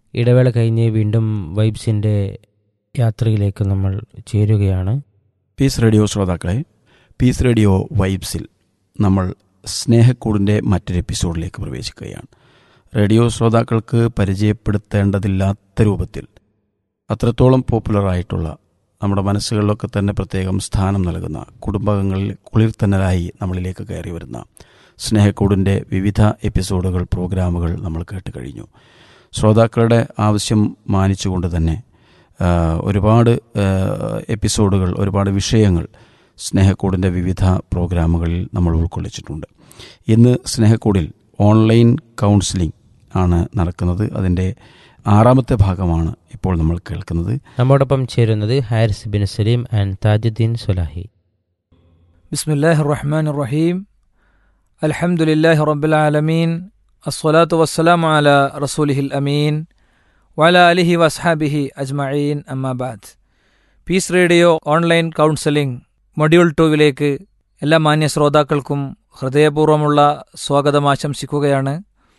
ഇടവേള കഴിഞ്ഞ് വീണ്ടും വൈബ്സിൻ്റെ യാത്രയിലേക്ക് നമ്മൾ ചേരുകയാണ് പീസ് റേഡിയോ ശ്രോതാക്കളെ പീസ് റേഡിയോ വൈബ്സിൽ നമ്മൾ സ്നേഹക്കൂടിൻ്റെ മറ്റൊരു എപ്പിസോഡിലേക്ക് പ്രവേശിക്കുകയാണ് റേഡിയോ ശ്രോതാക്കൾക്ക് പരിചയപ്പെടുത്തേണ്ടതില്ലാത്ത രൂപത്തിൽ അത്രത്തോളം പോപ്പുലറായിട്ടുള്ള നമ്മുടെ മനസ്സുകളിലൊക്കെ തന്നെ പ്രത്യേകം സ്ഥാനം നൽകുന്ന കുടുംബങ്ങളിൽ കുളിർത്തന്നലായി നമ്മളിലേക്ക് കയറി വരുന്ന സ്നേഹക്കൂടിൻ്റെ വിവിധ എപ്പിസോഡുകൾ പ്രോഗ്രാമുകൾ നമ്മൾ കേട്ട് കഴിഞ്ഞു ശ്രോതാക്കളുടെ ആവശ്യം മാനിച്ചുകൊണ്ട് തന്നെ ആ, ഒരുപാട് ആ, എപ്പിസോഡുകൾ ഒരുപാട് വിഷയങ്ങൾ സ്നേഹക്കൂടിൻ്റെ വിവിധ പ്രോഗ്രാമുകളിൽ നമ്മൾ ഉൾക്കൊള്ളിച്ചിട്ടുണ്ട് ഇന്ന് സ്നേഹക്കൂടിൽ ഓൺലൈൻ കൗൺസിലിംഗ് ആണ് നടക്കുന്നത് അതിൻ്റെ ആറാമത്തെ ഭാഗമാണ് ഇപ്പോൾ നമ്മൾ കേൾക്കുന്നത് നമ്മോടൊപ്പം ചേരുന്നത് Haris Bin Saleem and Thajuddeen Sulahi بسم الله الرحمن الرحيم الحمد لله رب العالمين الصلاة والسلام على رسوله الأمين وعلى آله وأصحابه أجمعين أما بعد Peace Radio online counselling module ടൂവിലേക്ക് എല്ലാ മാന്യ ശ്രോതാക്കൾക്കും ഹൃദയപൂർവ്വമുള്ള സ്വാഗതം ആശംസിക്കുകയാണ്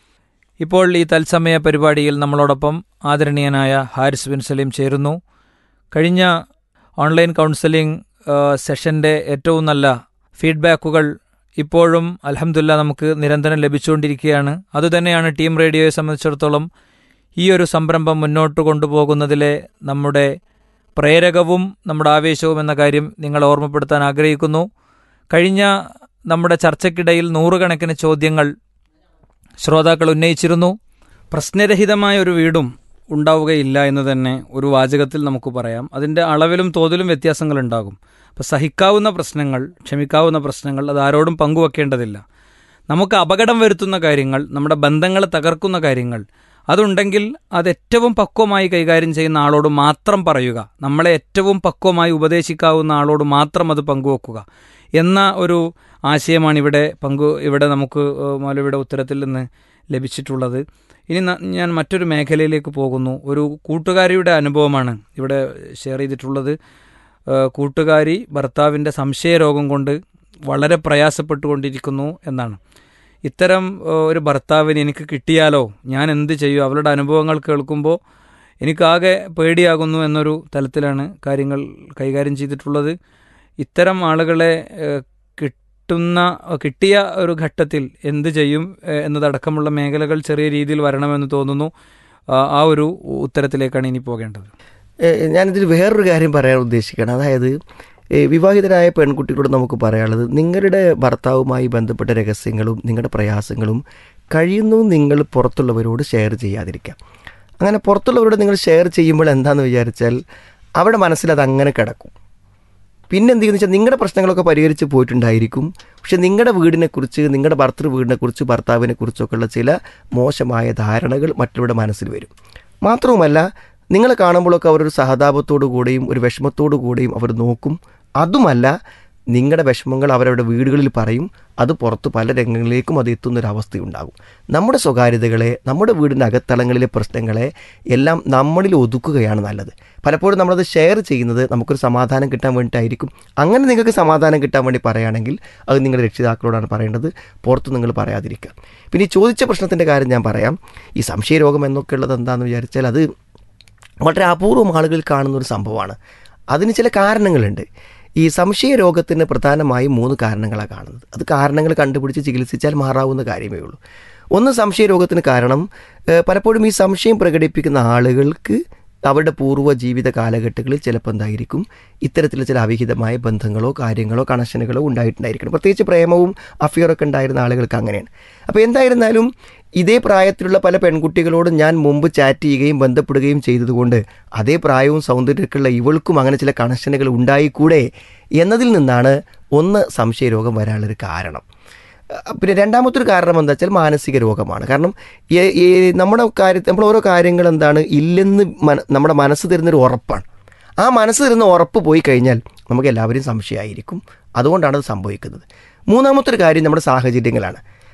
ഇപ്പോൾ ഈ തത്സമയ പരിപാടിയിൽ നമ്മളോടൊപ്പം ആദരണീയനായ ഹാരിസ് ബിൻ സലീം ചേരുന്നു കഴിഞ്ഞ ഓൺലൈൻ കൗൺസിലിംഗ് സെഷൻ്റെ ഏറ്റവും നല്ല ഫീഡ്ബാക്കുകൾ ഇപ്പോഴും അലഹമുല്ല നമുക്ക് നിരന്തരം ലഭിച്ചുകൊണ്ടിരിക്കുകയാണ് അതുതന്നെയാണ് ടീം റേഡിയോയെ സംബന്ധിച്ചിടത്തോളം ഈ ഒരു സംരംഭം മുന്നോട്ട് കൊണ്ടുപോകുന്നതിലെ നമ്മുടെ പ്രേരകവും നമ്മുടെ ആവേശവും എന്ന കാര്യം നിങ്ങൾ ഓർമ്മപ്പെടുത്താൻ ആഗ്രഹിക്കുന്നു കഴിഞ്ഞ നമ്മുടെ ചർച്ചയ്ക്കിടയിൽ നൂറുകണക്കിന് ചോദ്യങ്ങൾ ശ്രോതാക്കൾ ഉന്നയിച്ചിരുന്നു പ്രശ്നരഹിതമായ ഒരു വീടും ഉണ്ടാവുകയില്ല എന്ന് തന്നെ ഒരു വാചകത്തിൽ നമുക്ക് പറയാം അതിൻ്റെ അളവിലും തോതിലും വ്യത്യാസങ്ങൾ ഉണ്ടാകും അപ്പോൾ സഹിക്കാവുന്ന പ്രശ്നങ്ങൾ ക്ഷമിക്കാവുന്ന പ്രശ്നങ്ങൾ അത് ആരോടും പങ്കുവെക്കേണ്ടതില്ല നമുക്ക് അപകടം വരുത്തുന്ന കാര്യങ്ങൾ നമ്മുടെ ബന്ധങ്ങളെ തകർക്കുന്ന കാര്യങ്ങൾ അതുണ്ടെങ്കിൽ അത് ഏറ്റവും പക്വമായി കൈകാര്യം ചെയ്യുന്ന ആളോട് മാത്രം പറയുക നമ്മളെ ഏറ്റവും പക്വമായി ഉപദേശിക്കാവുന്ന ആളോട് മാത്രം അത് പങ്കുവെക്കുക എന്ന ഒരു ആശയമാണ് ഇവിടെ പങ്കു ഇവിടെ നമുക്ക് ഏഹ്, മൗലവിയുടെ ഉത്തരത്തിൽ നിന്ന് ലഭിച്ചിട്ടുള്ളത് ഇനി ന- ഞാൻ മറ്റൊരു മേഖലയിലേക്ക് പോകുന്നു ഒരു കൂട്ടുകാരിയുടെ അനുഭവമാണ് ഇവിടെ ഷെയർ ചെയ്തിട്ടുള്ളത് ഏഹ്, കൂട്ടുകാരി ഭർത്താവിൻ്റെ സംശയരോഗം കൊണ്ട് വളരെ പ്രയാസപ്പെട്ടുകൊണ്ടിരിക്കുന്നു എന്നാണ് ഇത്തരം ഏഹ്, ഒരു ഭർത്താവിന് എനിക്ക് കിട്ടിയാലോ ഞാൻ എന്ത് ചെയ്യും അവളുടെ അനുഭവങ്ങൾ കേൾക്കുമ്പോൾ എനിക്കാകെ പേടിയാകുന്നു എന്നൊരു തലത്തിലാണ് കാര്യങ്ങൾ കൈകാര്യം ചെയ്തിട്ടുള്ളത് ഇത്തരം ആളുകളെ ഏഹ്, കിട്ടുന്ന കിട്ടിയ ഒരു ഘട്ടത്തിൽ എന്ത് ചെയ്യും ഏഹ്, എന്നതടക്കമുള്ള മേഖലകൾ ചെറിയ രീതിയിൽ വരണമെന്ന് തോന്നുന്നു ആ ആ ഒരു ഉത്തരത്തിലേക്കാണ് ഇനി പോകേണ്ടത് ഏഹ് ഞാനിതിൽ വേറൊരു കാര്യം പറയാൻ ഉദ്ദേശിക്കുകയാണ് അതായത് ഏഹ് വിവാഹിതരായ പെൺകുട്ടികളോട് നമുക്ക് പറയാനുള്ളത് നിങ്ങളുടെ ഭർത്താവുമായി ബന്ധപ്പെട്ട രഹസ്യങ്ങളും നിങ്ങളുടെ പ്രയാസങ്ങളും കഴിയുന്നു നിങ്ങൾ പുറത്തുള്ളവരോട് ഷെയർ ചെയ്യാതിരിക്കാം അങ്ങനെ പുറത്തുള്ളവരോട് നിങ്ങൾ ഷെയർ ചെയ്യുമ്പോൾ എന്താണെന്ന് വിചാരിച്ചാൽ അവരുടെ മനസ്സിൽ അത് അങ്ങനെ കിടക്കും പിന്നെ എന്ത് ചെയ്യുന്നത് വെച്ചാൽ നിങ്ങളുടെ പ്രശ്നങ്ങളൊക്കെ പരിഹരിച്ച് പോയിട്ടുണ്ടായിരിക്കും പക്ഷെ നിങ്ങളുടെ വീടിനെക്കുറിച്ച് നിങ്ങളുടെ ഭർത്തൃ വീടിനെക്കുറിച്ച് ഭർത്താവിനെ കുറിച്ചൊക്കെയുള്ള ചില മോശമായ ധാരണകൾ മറ്റുള്ളവരുടെ മനസ്സിൽ വരും മാത്രവുമല്ല നിങ്ങളെ കാണുമ്പോഴൊക്കെ അവരൊരു സഹതാപത്തോടു കൂടിയും ഒരു വിഷമത്തോടു കൂടിയും അവർ നോക്കും അതുമല്ല നിങ്ങളുടെ വിഷമങ്ങൾ അവരവരുടെ വീടുകളിൽ പറയും അത് പുറത്ത് പല രംഗങ്ങളിലേക്കും അത് എത്തുന്നൊരവസ്ഥയുണ്ടാകും നമ്മുടെ സ്വകാര്യതകളെ നമ്മുടെ വീടിൻ്റെ അകത്തളങ്ങളിലെ പ്രശ്നങ്ങളെ എല്ലാം നമ്മളിൽ ഒതുക്കുകയാണ് നല്ലത് പലപ്പോഴും നമ്മളത് ഷെയർ ചെയ്യുന്നത് നമുക്കൊരു സമാധാനം കിട്ടാൻ വേണ്ടിയിട്ടായിരിക്കും അങ്ങനെ നിങ്ങൾക്ക് സമാധാനം കിട്ടാൻ വേണ്ടി പറയുകയാണെങ്കിൽ അത് നിങ്ങളുടെ രക്ഷിതാക്കളോടാണ് പറയേണ്ടത് പുറത്ത് നിങ്ങൾ പറയാതിരിക്കുക പിന്നെ ഈ ചോദിച്ച പ്രശ്നത്തിൻ്റെ കാര്യം ഞാൻ പറയാം ഈ സംശയരോഗം എന്നൊക്കെ ഉള്ളത് എന്താണെന്ന് വിചാരിച്ചാൽ അത് വളരെ അപൂർവം ആളുകൾ കാണുന്ന ഒരു സംഭവമാണ് അതിന് ചില കാരണങ്ങളുണ്ട് ഈ സംശയ രോഗത്തിന് പ്രധാനമായും മൂന്ന് കാരണങ്ങളാണ് കാണുന്നത് അത് കാരണങ്ങൾ കണ്ടുപിടിച്ച് ചികിത്സിച്ചാൽ മാറാവുന്ന കാര്യമേ ഉള്ളൂ ഒന്ന് സംശയ രോഗത്തിന് കാരണം ഏഹ്, പലപ്പോഴും ഈ സംശയം പ്രകടിപ്പിക്കുന്ന ആളുകൾക്ക് അവരുടെ പൂർവ്വ ജീവിത കാലഘട്ടങ്ങളിൽ ചിലപ്പോൾ എന്തായിരിക്കും ഇത്തരത്തിലുള്ള ചില അവിഹിതമായ ബന്ധങ്ങളോ കാര്യങ്ങളോ കണക്ഷനുകളോ ഉണ്ടായിട്ടുണ്ടായിരിക്കണം പ്രത്യേകിച്ച് പ്രേമവും അഫിയറൊക്കെ ഉണ്ടായിരുന്ന ആളുകൾക്ക് അങ്ങനെയാണ് അപ്പോൾ എന്തായിരുന്നാലും ഇതേ പ്രായത്തിലുള്ള പല പെൺകുട്ടികളോടും ഞാൻ മുമ്പ് ചാറ്റ് ചെയ്യുകയും ബന്ധപ്പെടുകയും ചെയ്തതുകൊണ്ട് അതേ പ്രായവും സൗന്ദര്യമൊക്കെയുള്ള ഇവൾക്കും അങ്ങനെ ചില കണക്ഷനുകൾ ഉണ്ടായിക്കൂടെ എന്നതിൽ നിന്നാണ് ഒന്ന് സംശയരോഗം വരാനുള്ളൊരു കാരണം അഹ് പിന്നെ രണ്ടാമത്തൊരു കാരണം എന്താ വെച്ചാൽ മാനസിക രോഗമാണ് കാരണം ഈ- ഈ നമ്മുടെ കാര്യത്തിൽ നമ്മൾ ഓരോ കാര്യങ്ങൾ എന്താണ് ഇല്ലെന്ന് മന നമ്മുടെ മനസ്സ് തരുന്നൊരു ഉറപ്പാണ് ആ മനസ്സ് തരുന്ന ഉറപ്പ് പോയി കഴിഞ്ഞാൽ നമുക്ക് എല്ലാവരും സംശയമായിരിക്കും അതുകൊണ്ടാണ് അത് സംഭവിക്കുന്നത് മൂന്നാമത്തെ ഒരു കാര്യം നമ്മുടെ സാഹചര്യങ്ങളാണ്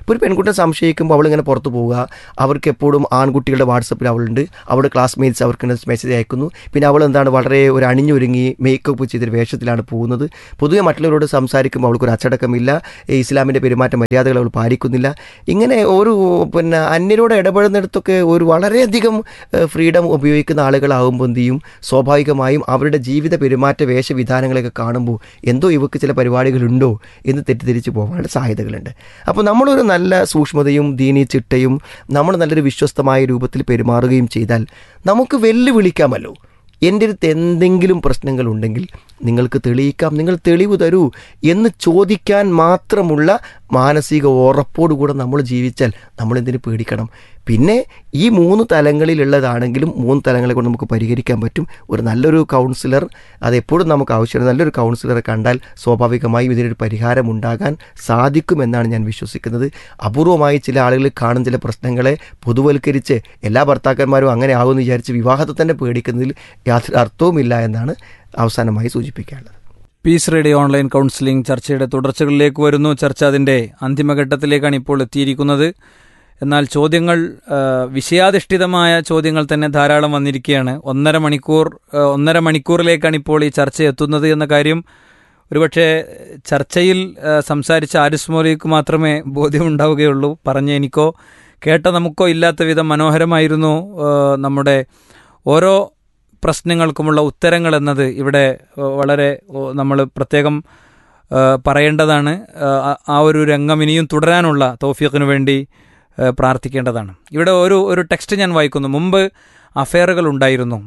ഇപ്പോൾ ഒരു പെൺകുട്ടിയെ സംശയിക്കുമ്പോൾ അവളിങ്ങനെ പുറത്ത് പോവുക അവർക്ക് എപ്പോഴും ആൺകുട്ടികളുടെ വാട്സപ്പിൽ അവളുണ്ട് അവളുടെ ക്ലാസ്മേറ്റ്സ് അവർക്ക് മെസ്സേജ് അയക്കുന്നു പിന്നെ അവൾ എന്താണ് വളരെ ഒരു അണിഞ്ഞൊരുങ്ങി മേക്കപ്പ് ചെയ്തൊരു വേഷത്തിലാണ് പോകുന്നത് പൊതുവെ മറ്റുള്ളവരോട് സംസാരിക്കുമ്പോൾ അവൾക്കൊരു അച്ചടക്കമില്ല ഈ ഇസ്ലാമിൻ്റെ പെരുമാറ്റ മര്യാദകൾ അവൾ പാലിക്കുന്നില്ല ഇങ്ങനെ ഒരു പിന്നെ അന്യരോട് ഇടപെടുന്നിടത്തൊക്കെ ഒരു വളരെയധികം ഫ്രീഡം ഉപയോഗിക്കുന്ന ആളുകളാകുമ്പോൾ എന്ത് ചെയ്യും സ്വാഭാവികമായും അവരുടെ ജീവിത പെരുമാറ്റ വേഷവിധാനങ്ങളൊക്കെ കാണുമ്പോൾ എന്തോ ഇവക്ക് ചില പരിപാടികളുണ്ടോ എന്ന് തെറ്റിദ്ധരിച്ച് പോകാനുള്ള സാധ്യതകളുണ്ട് അപ്പോൾ നമ്മളൊരു നല്ല സൂക്ഷ്മതയും ദീനീ ചിട്ടയും നമ്മൾ നല്ലൊരു വിശ്വസ്തമായ രൂപത്തിൽ പെരുമാറുകയും ചെയ്താൽ നമുക്ക് വെല്ലുവിളിക്കാമല്ലോ എൻ്റെ അടുത്ത് എന്തെങ്കിലും പ്രശ്നങ്ങളുണ്ടെങ്കിൽ നിങ്ങൾക്ക് തെളിയിക്കാം നിങ്ങൾ തെളിവ് തരൂ എന്ന് ചോദിക്കാൻ മാത്രമുള്ള മാനസിക ഉറപ്പോടുകൂടെ നമ്മൾ ജീവിച്ചാൽ നമ്മൾ എന്തിനു പേടിക്കണം പിന്നെ ഈ മൂന്ന് തലങ്ങളിലുള്ളതാണെങ്കിലും മൂന്ന് തലങ്ങളെ കൊണ്ട് നമുക്ക് പരിഹരിക്കാൻ പറ്റും ഒരു നല്ലൊരു കൗൺസിലർ അതെപ്പോഴും നമുക്ക് ആവശ്യമാണ് നല്ലൊരു കൗൺസിലറെ കണ്ടാൽ സ്വാഭാവികമായും ഇതിനൊരു പരിഹാരം ഉണ്ടാകാൻ സാധിക്കുമെന്നാണ് ഞാൻ വിശ്വസിക്കുന്നത് അപൂർവമായി ചില ആളുകൾ കാണും ചില പ്രശ്നങ്ങളെ പൊതുവൽക്കരിച്ച് എല്ലാ ഭർത്താക്കന്മാരും അങ്ങനെ ആകുമെന്ന് വിചാരിച്ച് വിവാഹത്തെ തന്നെ പേടിക്കുന്നതിൽ യാതൊരു അർത്ഥവുമില്ല എന്നാണ് അവസാനമായി സൂചിപ്പിക്കാനുള്ളത് പീസ് റേഡിയോ ഓൺലൈൻ കൗൺസിലിംഗ് ചർച്ചയുടെ തുടർച്ചകളിലേക്ക് വരുന്നു ചർച്ച അതിൻ്റെ അന്തിമഘട്ടത്തിലേക്കാണ് ഇപ്പോൾ എത്തിയിരിക്കുന്നത് എന്നാൽ ചോദ്യങ്ങൾ ആ, വിഷയാധിഷ്ഠിതമായ ചോദ്യങ്ങൾ തന്നെ ധാരാളം വന്നിരിക്കുകയാണ് ഒന്നര മണിക്കൂർ ആ, ഒന്നര മണിക്കൂറിലേക്കാണ് ഇപ്പോൾ ഈ ചർച്ച എത്തുന്നത് എന്ന കാര്യം ഒരുപക്ഷെ ചർച്ചയിൽ ആ, സംസാരിച്ച ആരിസ് മൗലിക്ക് മാത്രമേ ബോധ്യമുണ്ടാവുകയുള്ളൂ പറഞ്ഞ എനിക്കോ കേട്ട നമുക്കോ ഇല്ലാത്ത വിധം മനോഹരമായിരുന്നു ആ, നമ്മുടെ ഓരോ പ്രശ്നങ്ങൾക്കുമുള്ള ഉത്തരങ്ങൾ എന്നത് ഇവിടെ ആ, വളരെ നമ്മൾ പ്രത്യേകം ആ, പറയേണ്ടതാണ് ആ, ആ ഒരു രംഗം ഇനിയും തുടരാനുള്ള തൗഫീഖിനു വേണ്ടി ആ, പ്രാർത്ഥിക്കേണ്ടതാണ് ഇവിടെ ഒരു ഒരു ടെക്സ്റ്റ് ഞാൻ വായിക്കുന്നു മുമ്പ് അഫെയറുകൾ ഉണ്ടായിരുന്നു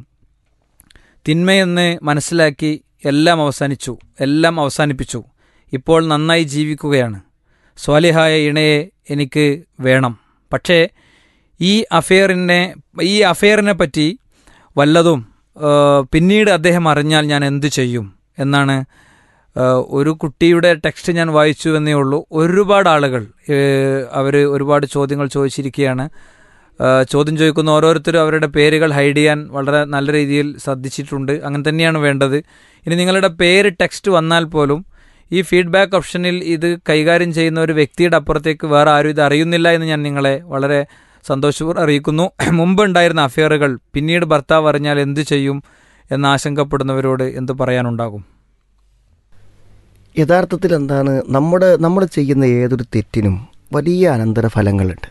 തിന്മയെന്ന് മനസ്സിലാക്കി എല്ലാം അവസാനിച്ചു എല്ലാം അവസാനിപ്പിച്ചു ഇപ്പോൾ നന്നായി ജീവിക്കുകയാണ് സ്വാലിഹായ ഇണയെ എനിക്ക് വേണം പക്ഷേ ഈ അഫെയറിനെ ഈ അഫെയറിനെ പറ്റി വല്ലതും ആ, പിന്നീട് അദ്ദേഹം അറിഞ്ഞാൽ ഞാൻ എന്തു ചെയ്യും എന്നാണ് ആ, ഒരു കുട്ടിയുടെ ടെക്സ്റ്റ് ഞാൻ വായിച്ചു എന്നേ ഉള്ളൂ ഒരുപാട് ആളുകൾ അവർ ഒരുപാട് ചോദ്യങ്ങൾ ചോദിച്ചിരിക്കുകയാണ് ആ, ചോദ്യം ചോദിക്കുന്ന ഓരോരുത്തരും അവരുടെ പേരുകൾ ഹൈഡ് ചെയ്യാൻ വളരെ നല്ല രീതിയിൽ ശ്രദ്ധിച്ചിട്ടുണ്ട് അങ്ങനെ തന്നെയാണ് വേണ്ടത് ഇനി നിങ്ങളുടെ പേര് ടെക്സ്റ്റ് വന്നാൽ പോലും ഈ ഫീഡ്ബാക്ക് ഓപ്ഷനിൽ ഇത് കൈകാര്യം ചെയ്യുന്ന ഒരു വ്യക്തിയുടെ അപ്പുറത്തേക്ക് വേറെ ആരും ഇത് അറിയുന്നില്ല എന്ന് ഞാൻ നിങ്ങളെ വളരെ സന്തോഷപൂർവ്വം അറിയിക്കുന്നു മുമ്പ് ഉണ്ടായിരുന്ന അഫെയറുകൾ പിന്നീട് ഭർത്താവ് അറിഞ്ഞാൽ എന്തു ചെയ്യും എന്ന് ആശങ്കപ്പെടുന്നവരോട് എന്ത് പറയാനുണ്ടാകും യഥാർത്ഥത്തിൽ എന്താണ് നമ്മുടെ നമ്മൾ ചെയ്യുന്ന ഏതൊരു തെറ്റിനും വലിയ അനന്തരഫലങ്ങളുണ്ട്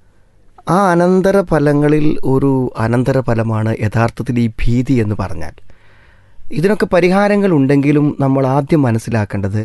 ആ അനന്തരഫലങ്ങളിൽ ഒരു അനന്തരഫലമാണ് യഥാർത്ഥത്തിൽ ഈ ഭീതി എന്ന് പറഞ്ഞാൽ ഇതിനൊക്കെ പരിഹാരങ്ങൾ ഉണ്ടെങ്കിലും നമ്മൾ ആദ്യം മനസ്സിലാക്കേണ്ടത്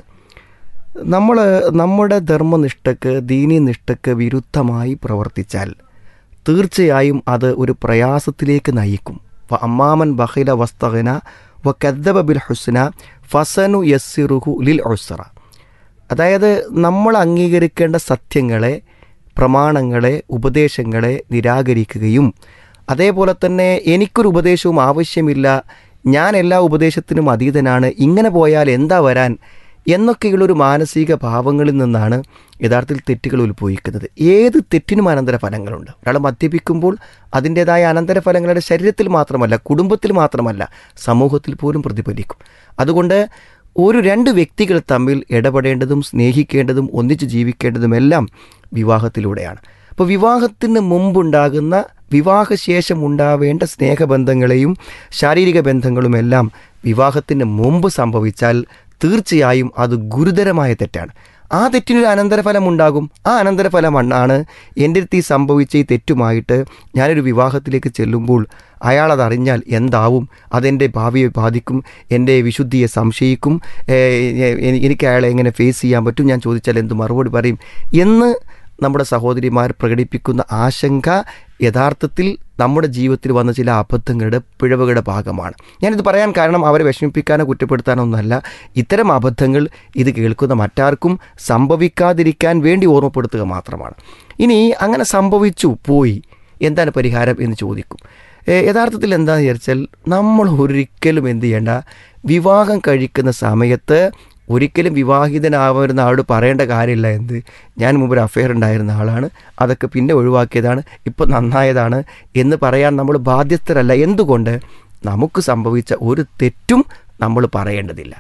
നമ്മൾ നമ്മുടെ ധർമ്മനിഷ്ഠക്ക് ദീനീനിഷ്ഠക്ക് വിരുദ്ധമായി പ്രവർത്തിച്ചാൽ തീർച്ചയായും അത് ഒരു പ്രയാസത്തിലേക്ക് നയിക്കും വ അമ്മാമൻ ബഹില വസ്തകന വ കദ്ദബ ബിൽ ഹുസ്ന ഫസനു യസ്സിറുഹു ലിൽ ഉസ്ര അതായത് നമ്മൾ അംഗീകരിക്കേണ്ട സത്യങ്ങളെ പ്രമാണങ്ങളെ ഉപദേശങ്ങളെ നിരാകരിക്കുകയും അതേപോലെ തന്നെ എനിക്കൊരു ഉപദേശവും ആവശ്യമില്ല ഞാൻ എല്ലാ ഉപദേശത്തിനും അതീതനാണ് ഇങ്ങനെ പോയാൽ എന്താ വരാൻ എന്നൊക്കെയുള്ളൊരു മാനസിക ഭാവങ്ങളിൽ നിന്നാണ് യഥാർത്ഥത്തിൽ തെറ്റുകൾ ഉത്ഭവിക്കുന്നത് ഏത് തെറ്റിനും അനന്തരഫലങ്ങളുണ്ട് ഒരാൾ മദ്യപിക്കുമ്പോൾ അതിൻ്റേതായ അനന്തരഫലങ്ങളുടെ ശരീരത്തിൽ മാത്രമല്ല കുടുംബത്തിൽ മാത്രമല്ല സമൂഹത്തിൽ പോലും പ്രതിഫലിക്കും അതുകൊണ്ട് ഒരു രണ്ട് വ്യക്തികൾ തമ്മിൽ ഇടപെടേണ്ടതും സ്നേഹിക്കേണ്ടതും ഒന്നിച്ച് ജീവിക്കേണ്ടതുമെല്ലാം വിവാഹത്തിലൂടെയാണ് അപ്പോൾ വിവാഹത്തിന് മുമ്പുണ്ടാകുന്ന വിവാഹശേഷം ഉണ്ടാവേണ്ട സ്നേഹബന്ധങ്ങളെയും ശാരീരിക ബന്ധങ്ങളുമെല്ലാം വിവാഹത്തിന് മുമ്പ് സംഭവിച്ചാൽ തീർച്ചയായും അത് ഗുരുതരമായ തെറ്റാണ് ആ തെറ്റിനൊരു അനന്തരഫലം ഉണ്ടാകും ആ അനന്തരഫലമാണ് എൻ്റെ അടുത്ത് ഈ സംഭവിച്ച ഈ തെറ്റുമായിട്ട് ഞാനൊരു വിവാഹത്തിലേക്ക് ചെല്ലുമ്പോൾ അയാൾ അതറിഞ്ഞാൽ എന്താവും അതെൻ്റെ ഭാവിയെ ബാധിക്കും എൻ്റെ വിശുദ്ധിയെ സംശയിക്കും ഏഹ് എ- എനിക്ക് അയാളെ എങ്ങനെ ഫേസ് ചെയ്യാൻ പറ്റും ഞാൻ ചോദിച്ചാൽ എന്ത് മറുപടി പറയും എന്ന് നമ്മുടെ സഹോദരിമാർ പ്രകടിപ്പിക്കുന്ന ആശങ്ക യഥാർത്ഥത്തിൽ നമ്മുടെ ജീവിതത്തിൽ വന്ന ചില അബദ്ധങ്ങളുടെ പിഴവുകളുടെ ഭാഗമാണ് ഞാനിത് പറയാൻ കാരണം അവരെ വിഷമിപ്പിക്കാനോ കുറ്റപ്പെടുത്താനോ ഒന്നല്ല ഇത്തരം അബദ്ധങ്ങൾ ഇത് കേൾക്കുന്ന മറ്റാർക്കും സംഭവിക്കാതിരിക്കാൻ വേണ്ടി ഓർമ്മപ്പെടുത്തുക മാത്രമാണ് ഇനി അങ്ങനെ സംഭവിച്ചു പോയി എന്താണ് പരിഹാരം എന്ന് ചോദിക്കും ഏ, യഥാർത്ഥത്തിൽ എന്താണെന്ന് വിചാരിച്ചാൽ നമ്മൾ ഒരിക്കലും എന്ത് ചെയ്യേണ്ട വിവാഹം കഴിക്കുന്ന സമയത്ത് ഒരിക്കലും വിവാഹിതനാവുന്ന ആളോട് പറയേണ്ട കാര്യമില്ല എന്ത് ഞാൻ മുമ്പ് ഒരു അഫെയർ ഉണ്ടായിരുന്ന ആളാണ് അതൊക്കെ പിന്നെ ഒഴിവാക്കിയതാണ് ഇപ്പം നന്നായതാണ് എന്ന് പറയാൻ നമ്മൾ ബാധ്യസ്ഥരല്ല എന്തുകൊണ്ട് നമുക്ക് സംഭവിച്ച ഒരു തെറ്റും നമ്മൾ പറയേണ്ടതില്ല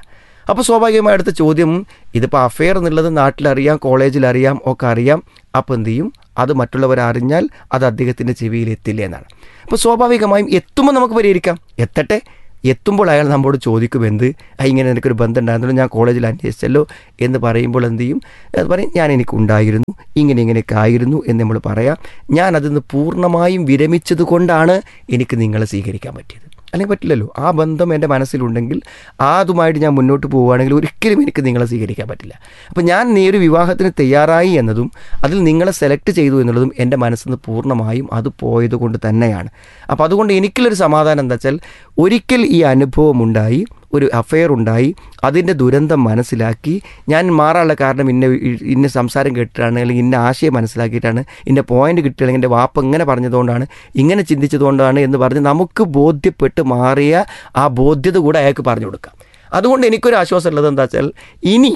അപ്പോൾ സ്വാഭാവികമായി അടുത്ത ചോദ്യം ഇതിപ്പോൾ അഫെയർ എന്നുള്ളത് നാട്ടിലറിയാം കോളേജിലറിയാം ഒക്കെ അറിയാം അപ്പോൾ എന്ത് ചെയ്യും അത് മറ്റുള്ളവർ അറിഞ്ഞാൽ അത് അദ്ദേഹത്തിൻ്റെ ചെവിയിൽ എത്തില്ല എന്നാണ് അപ്പോൾ സ്വാഭാവികമായും എത്തുമ്പോൾ നമുക്ക് പരിഹരിക്കാം എത്തട്ടെ എത്തുമ്പോൾ അയാൾ നമ്മോട് ചോദിക്കും എന്ത് "ആ, ഇങ്ങനെ എനിക്കൊരു ബന്ധം ഉണ്ടായിരുന്നല്ലോ ഞാൻ കോളേജിൽ അന്വേഷിച്ചല്ലോ എന്ന് പറയുമ്പോൾ എന്ത് ചെയ്യും അത് പറയും ഞാൻ എനിക്കുണ്ടായിരുന്നു ഇങ്ങനെ ഇങ്ങനെയൊക്കെ ആയിരുന്നു എന്ന് നമ്മൾ പറയാം ഞാൻ അതിൽ നിന്ന് പൂർണ്ണമായും വിരമിച്ചത് കൊണ്ടാണ് എനിക്ക് നിങ്ങളെ സ്വീകരിക്കാൻ പറ്റിയത് അല്ലെങ്കിൽ പറ്റില്ലല്ലോ ആ ബന്ധം എൻ്റെ മനസ്സിലുണ്ടെങ്കിൽ അതുമായിട്ട് ഞാൻ മുന്നോട്ട് പോവുകയാണെങ്കിൽ ഒരിക്കലും എനിക്ക് നിങ്ങളെ സ്വീകരിക്കാൻ പറ്റില്ല അപ്പോൾ ഞാൻ നീ ഒരു വിവാഹത്തിന് തയ്യാറായി എന്നതും അതിൽ നിങ്ങളെ സെലക്ട് ചെയ്തു എന്നുള്ളതും എൻ്റെ മനസ്സിൽ നിന്ന് പൂർണ്ണമായും അത് പോയത് കൊണ്ട് തന്നെയാണ് അപ്പോൾ അതുകൊണ്ട് എനിക്കുള്ളൊരു സമാധാനം എന്താ വെച്ചാൽ ഒരിക്കൽ ഈ അനുഭവം ഉണ്ടായി ഒരു അഫെയർ ഉണ്ടായി അതിൻ്റെ ദുരന്തം മനസ്സിലാക്കി ഞാൻ മാറാനുള്ള കാരണം ഇന്ന ഇന്ന സംസാരം കേട്ടിട്ടാണ് അല്ലെങ്കിൽ ഇന്ന ആശയം മനസ്സിലാക്കിയിട്ടാണ് ഇന്ന പോയിന്റ് കിട്ടിയില്ലെങ്കിൽ എൻ്റെ വാപ്പ ഇങ്ങനെ പറഞ്ഞതുകൊണ്ടാണ് ഇങ്ങനെ ചിന്തിച്ചതുകൊണ്ടാണ് എന്ന് പറഞ്ഞ് നമുക്ക് ബോധ്യപ്പെട്ട് മാറിയ ആ ബോധ്യത കൂടെ അയാൾക്ക് പറഞ്ഞു കൊടുക്കാം അതുകൊണ്ട് എനിക്കൊരു ആശ്വാസം ഉള്ളത് എന്താ വെച്ചാൽ ഇനി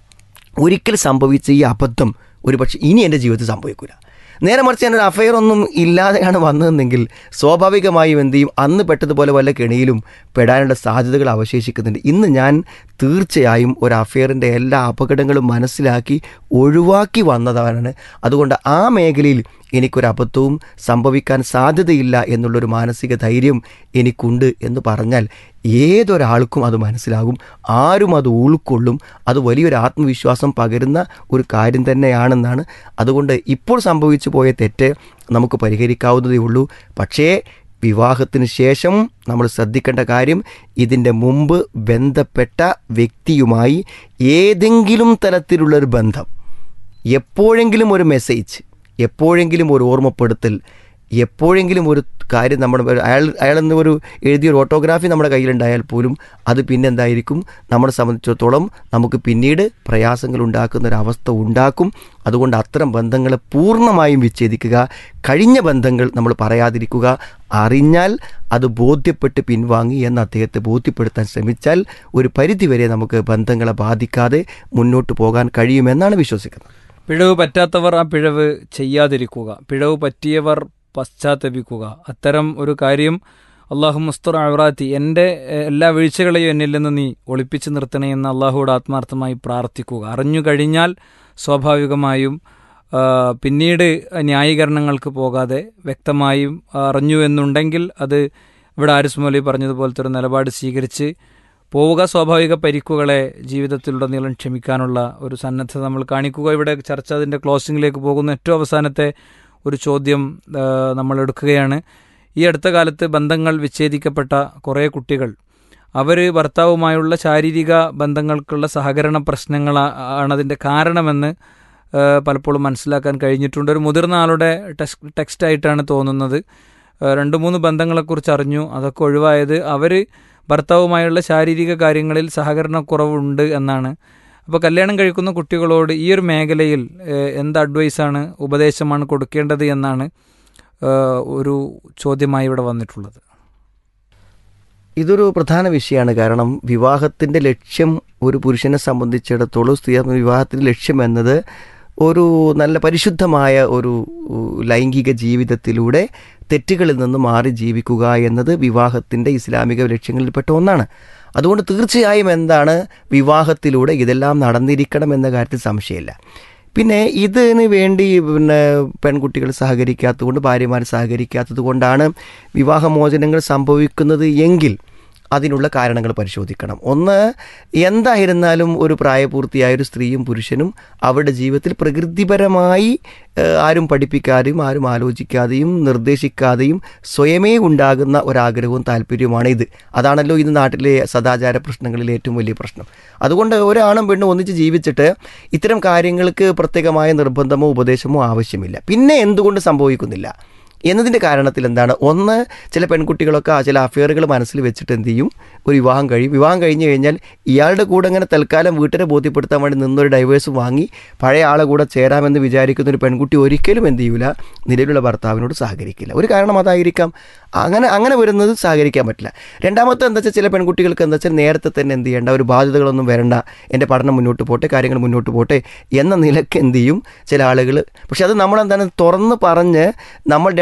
ഒരിക്കൽ സംഭവിച്ച ഈ അബദ്ധം ഒരു പക്ഷേ ഇനി എൻ്റെ ജീവിതത്തിൽ സംഭവിക്കില്ല നേരെ മറിച്ച് ഞാനൊരു അഫയർ ഒന്നും ഇല്ലാതെയാണ് വന്നതെന്നെങ്കിൽ സ്വാഭാവികമായും എന്ത് ചെയ്യും അന്ന് പെട്ടതുപോലെ വല്ല കെണിയിലും പെടാനുള്ള സാധ്യതകൾ അവശേഷിക്കുന്നുണ്ട് ഇന്ന് ഞാൻ തീർച്ചയായും ഒരു അഫയറിൻ്റെ എല്ലാ അപകടങ്ങളും മനസ്സിലാക്കി ഒഴിവാക്കി വന്നതാണ് അതുകൊണ്ട് ആ മേഖലയിൽ എനിക്കൊരു അബദ്ധവും സംഭവിക്കാൻ സാധ്യതയില്ല എന്നുള്ളൊരു മാനസിക ധൈര്യം എനിക്കുണ്ട് എന്ന് പറഞ്ഞാൽ ഏതൊരാൾക്കും അത് മനസ്സിലാകും ആരും അത് ഉൾക്കൊള്ളും അത് വലിയൊരു ആത്മവിശ്വാസം പകരുന്ന ഒരു കാര്യം തന്നെയാണെന്നാണ് അതുകൊണ്ട് ഇപ്പോൾ സംഭവിച്ചു പോയ തെറ്റ് നമുക്ക് പരിഹരിക്കാവുന്നതേ ഉള്ളൂ പക്ഷേ വിവാഹത്തിന് ശേഷം നമ്മൾ ശ്രദ്ധിക്കേണ്ട കാര്യം ഇതിൻ്റെ മുമ്പ് ബന്ധപ്പെട്ട വ്യക്തിയുമായി ഏതെങ്കിലും തരത്തിലുള്ളൊരു ബന്ധം എപ്പോഴെങ്കിലും ഒരു മെസ്സേജ് എപ്പോഴെങ്കിലും ഒരു ഓർമ്മപ്പെടുത്തൽ എപ്പോഴെങ്കിലും ഒരു കാര്യം നമ്മുടെ അയാൾ അയാളെന്ന് ഒരു എഴുതിയൊരു ഓട്ടോഗ്രാഫി നമ്മുടെ കയ്യിലുണ്ടായാൽ പോലും അത് പിന്നെ എന്തായിരിക്കും നമ്മളെ സംബന്ധിച്ചിടത്തോളം നമുക്ക് പിന്നീട് പ്രയാസങ്ങൾ ഉണ്ടാക്കുന്ന ഒരു അവസ്ഥ ഉണ്ടാക്കും അതുകൊണ്ട് അത്തരം ബന്ധങ്ങളെ പൂർണ്ണമായും വിച്ഛേദിക്കുക കഴിഞ്ഞ ബന്ധങ്ങൾ നമ്മൾ പറയാതിരിക്കുക അറിഞ്ഞാൽ അത് ബോധ്യപ്പെട്ട് പിൻവാങ്ങി എന്ന് അദ്ദേഹത്തെ ബോധ്യപ്പെടുത്താൻ ശ്രമിച്ചാൽ ഒരു പരിധിവരെ നമുക്ക് ബന്ധങ്ങളെ ബാധിക്കാതെ മുന്നോട്ട് പോകാൻ കഴിയുമെന്നാണ് വിശ്വസിക്കുന്നത് പിഴവ് പറ്റാത്തവർ ആ പിഴവ് ചെയ്യാതിരിക്കുക പിഴവ് പറ്റിയവർ പശ്ചാത്തപിക്കുക അത്തരം ഒരു കാര്യം അള്ളാഹു മുസ്തർ അവറാത്തി എൻ്റെ എഹ്, എല്ലാ വീഴ്ചകളെയും എന്നിൽ നിന്ന് നീ ഒളിപ്പിച്ചു നിർത്തണേ എന്ന് അള്ളാഹുവോട് ആത്മാർത്ഥമായി പ്രാർത്ഥിക്കുക അറിഞ്ഞു കഴിഞ്ഞാൽ സ്വാഭാവികമായും ആ, പിന്നീട് ന്യായീകരണങ്ങൾക്ക് പോകാതെ വ്യക്തമായും അറിഞ്ഞു എന്നുണ്ടെങ്കിൽ അത് ഇവിടെ ആരിസ് മൗലി പറഞ്ഞതുപോലത്തെ ഒരു നിലപാട് സ്വീകരിച്ച് പോവുക സ്വാഭാവിക പരിക്കുകളെ ജീവിതത്തിലുടനീളം ക്ഷമിക്കാനുള്ള ഒരു സന്നദ്ധത നമ്മൾ കാണിക്കുക ഇവിടെ ചർച്ച അതിൻ്റെ ക്ലോസിംഗിലേക്ക് പോകുന്ന ഏറ്റവും അവസാനത്തെ ഒരു ചോദ്യം ആ, നമ്മൾ എടുക്കുകയാണ് ഈ അടുത്ത കാലത്ത് ബന്ധങ്ങൾ വിച്ഛേദിക്കപ്പെട്ട കുറേ കുട്ടികൾ അവർ ഭർത്താവുമായുള്ള ശാരീരിക ബന്ധങ്ങൾക്കുള്ള സഹകരണ പ്രശ്നങ്ങളാണ് അതിൻ്റെ കാരണമെന്ന് ആ, പലപ്പോഴും മനസ്സിലാക്കാൻ കഴിഞ്ഞിട്ടുണ്ട് ഒരു മുതിർന്ന ആളുടെ ടെക്സ്റ്റ് ടെക്സ്റ്റായിട്ടാണ് തോന്നുന്നത് ആ, രണ്ട് മൂന്ന് ബന്ധങ്ങളെക്കുറിച്ച് അറിഞ്ഞു അതൊക്കെ ഒഴിവായത് അവർ ഭർത്താവുമായുള്ള ശാരീരിക കാര്യങ്ങളിൽ സഹകരണക്കുറവുണ്ട് എന്നാണ് അപ്പോൾ കല്യാണം കഴിക്കുന്ന കുട്ടികളോട് ഈ ഒരു മേഖലയിൽ ഏഹ്, എന്ത് അഡ്വൈസാണ് ഉപദേശമാണ് കൊടുക്കേണ്ടത് എന്നാണ് ഏഹ്, ഒരു ചോദ്യമായി ഇവിടെ വന്നിട്ടുള്ളത് ഇതൊരു പ്രധാന വിഷയമാണ് കാരണം വിവാഹത്തിൻ്റെ ലക്ഷ്യം ഒരു പുരുഷനെ സംബന്ധിച്ചിടത്തോളം സ്ത്രീ വിവാഹത്തിൻ്റെ ലക്ഷ്യം എന്നത് ഒരു നല്ല പരിശുദ്ധമായ ഒരു ഉ, ലൈംഗിക ജീവിതത്തിലൂടെ തെറ്റുകളിൽ നിന്ന് മാറി ജീവിക്കുക എന്നത് വിവാഹത്തിൻ്റെ ഇസ്ലാമിക ലക്ഷ്യങ്ങളിൽപ്പെട്ട ഒന്നാണ് അതുകൊണ്ട് തീർച്ചയായും എന്താണ് വിവാഹത്തിലൂടെ ഇതെല്ലാം നടന്നിരിക്കണം എന്ന കാര്യത്തിൽ സംശയമില്ല പിന്നെ ഇതിന് വേണ്ടി പിന്നെ പെൺകുട്ടികൾ സഹകരിക്കാത്തത് കൊണ്ട് ഭാര്യമാർ സഹകരിക്കാത്തത് കൊണ്ടാണ് വിവാഹമോചനങ്ങൾ സംഭവിക്കുന്നത് എങ്കിൽ അതിനുള്ള കാരണങ്ങൾ പരിശോധിക്കണം ഒന്ന് എന്തായിരുന്നാലും ഒരു പ്രായപൂർത്തിയായ ഒരു സ്ത്രീയും പുരുഷനും അവരുടെ ജീവിതത്തിൽ പ്രകൃതിപരമായി ഏഹ്, ആരും പഠിപ്പിക്കാതെയും ആരും ആലോചിക്കാതെയും നിർദ്ദേശിക്കാതെയും സ്വയമേ ഉണ്ടാകുന്ന ഒരാഗ്രഹവും താല്പര്യവുമാണ് ഇത് അതാണല്ലോ ഇന്ന് നാട്ടിലെ സദാചാര പ്രശ്നങ്ങളിൽ ഏറ്റവും വലിയ പ്രശ്നം അതുകൊണ്ട് ഒരാണും പെണ്ണും ഒന്നിച്ച് ജീവിച്ചിട്ട് ഇത്തരം കാര്യങ്ങൾക്ക് പ്രത്യേകമായ നിർബന്ധമോ ഉപദേശമോ ആവശ്യമില്ല പിന്നെ എന്തുകൊണ്ട് സംഭവിക്കുന്നില്ല എന്നതിൻ്റെ കാരണത്തിൽ എന്താണ് ഒന്ന് ചില പെൺകുട്ടികളൊക്കെ ആ ചില അഫെയറുകൾ മനസ്സിൽ വെച്ചിട്ട് എന്ത് ചെയ്യും ഒരു വിവാഹം കഴിയും വിവാഹം കഴിഞ്ഞ് കഴിഞ്ഞാൽ ഇയാളുടെ കൂടെ അങ്ങനെ തൽക്കാലം വീട്ടിനെ ബോധ്യപ്പെടുത്താൻ വേണ്ടി നിന്നൊരു ഡൈവേഴ്സ് വാങ്ങി പഴയ ആളെ കൂടെ ചേരാമെന്ന് വിചാരിക്കുന്ന ഒരു പെൺകുട്ടി ഒരിക്കലും എന്ത് ചെയ്യൂല നിലവിലുള്ള ഭർത്താവിനോട് സഹകരിക്കില്ല ഒരു കാരണം അതായിരിക്കാം അങ്ങനെ അങ്ങനെ വരുന്നത് സഹകരിക്കാൻ പറ്റില്ല രണ്ടാമത്തെ എന്താ വെച്ചാൽ ചില പെൺകുട്ടികൾക്ക് എന്താ വെച്ചാൽ നേരത്തെ തന്നെ എന്ത് ചെയ്യേണ്ട ഒരു ബാധ്യതകളൊന്നും വരണ്ട എൻ്റെ പഠനം മുന്നോട്ട് പോട്ടെ കാര്യങ്ങൾ മുന്നോട്ട് പോട്ടെ എന്ന നിലക്ക് എന്ത് ചെയ്യും ചില ആളുകൾ പക്ഷെ അത് നമ്മളെന്താണ് തുറന്ന് പറഞ്ഞ് നമ്മൾ രണ്ട്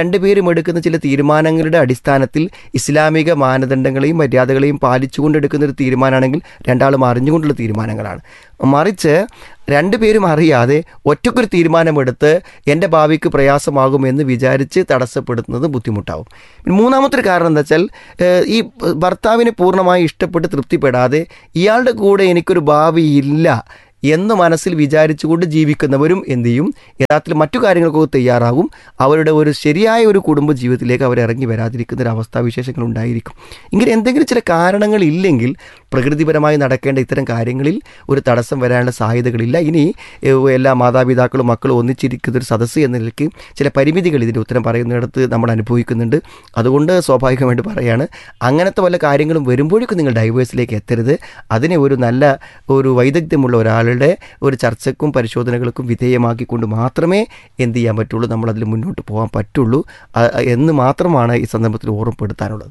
രണ്ടുപേരും എടുക്കുന്ന ചില തീരുമാനങ്ങളുടെ അടിസ്ഥാനത്തിൽ ഇസ്ലാമിക മാനദണ്ഡങ്ങളെയും മര്യാദകളെയും പാലിച്ചുകൊണ്ട് എടുക്കുന്ന ഒരു തീരുമാനമാണെങ്കിൽ രണ്ടാളും അറിഞ്ഞുകൊണ്ടുള്ള തീരുമാനങ്ങളാണ് മറിച്ച് രണ്ടുപേരും അറിയാതെ ഒറ്റക്കൊരു തീരുമാനമെടുത്ത് എൻ്റെ ഭാവിക്ക് പ്രയാസമാകുമെന്ന് വിചാരിച്ച് തടസ്സപ്പെടുത്തുന്നത് ബുദ്ധിമുട്ടാവും പിന്നെ മൂന്നാമത്തെ ഒരു കാരണം എന്താ വെച്ചാൽ ഏഹ്, ഈ ഭർത്താവിനെ പൂർണ്ണമായി ഇഷ്ടപ്പെട്ട് തൃപ്തിപ്പെടാതെ ഇയാളുടെ കൂടെ എനിക്കൊരു ഭാവി ഇല്ല എന്ന് മനസ്സിൽ വിചാരിച്ചുകൊണ്ട് ജീവിക്കുന്നവരും എന്ത് ചെയ്യും യഥാർത്ഥത്തിൽ മറ്റു കാര്യങ്ങൾക്കൊക്കെ തയ്യാറാകും അവരുടെ ഒരു ശരിയായ ഒരു കുടുംബ ജീവിതത്തിലേക്ക് അവർ ഇറങ്ങി വരാതിരിക്കുന്ന ഒരു അവസ്ഥാവിശേഷങ്ങൾ ഉണ്ടായിരിക്കും ഇങ്ങനെ എന്തെങ്കിലും ചില കാരണങ്ങൾ ഇല്ലെങ്കിൽ പ്രകൃതിപരമായി നടക്കേണ്ട ഇത്തരം കാര്യങ്ങളിൽ ഒരു തടസ്സം വരാനുള്ള സാധ്യതകളില്ല ഇനി ഏഹ്, എല്ലാ മാതാപിതാക്കളും മക്കളും ഒന്നിച്ചിരിക്കുന്ന ഒരു സദസ്സ് എന്ന നിലയ്ക്ക് ചില പരിമിതികൾ ഇതിൻ്റെ ഉത്തരം പറയുന്നിടത്ത് നമ്മൾ അനുഭവിക്കുന്നുണ്ട് അതുകൊണ്ട് സ്വാഭാവികമായിട്ട് പറയാണ് അങ്ങനത്തെ വല്ല കാര്യങ്ങളും വരുമ്പോഴേക്കും നിങ്ങൾ ഡൈവേഴ്സിലേക്ക് എത്തരുത് അതിനെ ഒരു നല്ല ഒരു വൈദഗ്ധ്യമുള്ള ഒരാളുടെ ഒരു ചർച്ചക്കും പരിശോധനകൾക്കും വിധേയമാക്കിക്കൊണ്ട് മാത്രമേ എന്ത് ചെയ്യാൻ പറ്റുള്ളൂ നമ്മൾ അതിൽ മുന്നോട്ട് പോകാൻ പറ്റുള്ളൂ അ- എന്ന് മാത്രമാണ് ഈ സന്ദർഭത്തിൽ ഓർമ്മപ്പെടുത്താനുള്ളത്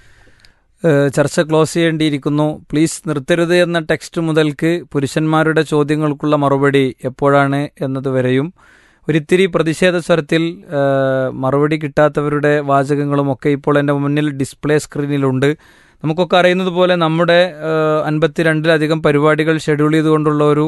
ഏഹ് ചർച്ച ക്ലോസ് ചെയ്യേണ്ടിയിരിക്കുന്നു പ്ലീസ് നിർത്തരുത് എന്ന ടെക്സ്റ്റ് മുതൽക്ക് പുരുഷന്മാരുടെ ചോദ്യങ്ങൾക്കുള്ള മറുപടി എപ്പോഴാണ് എന്നതുവരെയും ഒരിത്തിരി പ്രതിഷേധ സ്വരത്തിൽ ഏഹ് മറുപടി കിട്ടാത്തവരുടെ വാചകങ്ങളുമൊക്കെ ഇപ്പോൾ എൻ്റെ മുന്നിൽ ഡിസ്പ്ലേ സ്ക്രീനിലുണ്ട് നമുക്കൊക്കെ അറിയുന്നത് പോലെ നമ്മുടെ അൻപത്തിരണ്ടിലധികം പരിപാടികൾ ഷെഡ്യൂൾ ചെയ്തുകൊണ്ടുള്ള ഒരു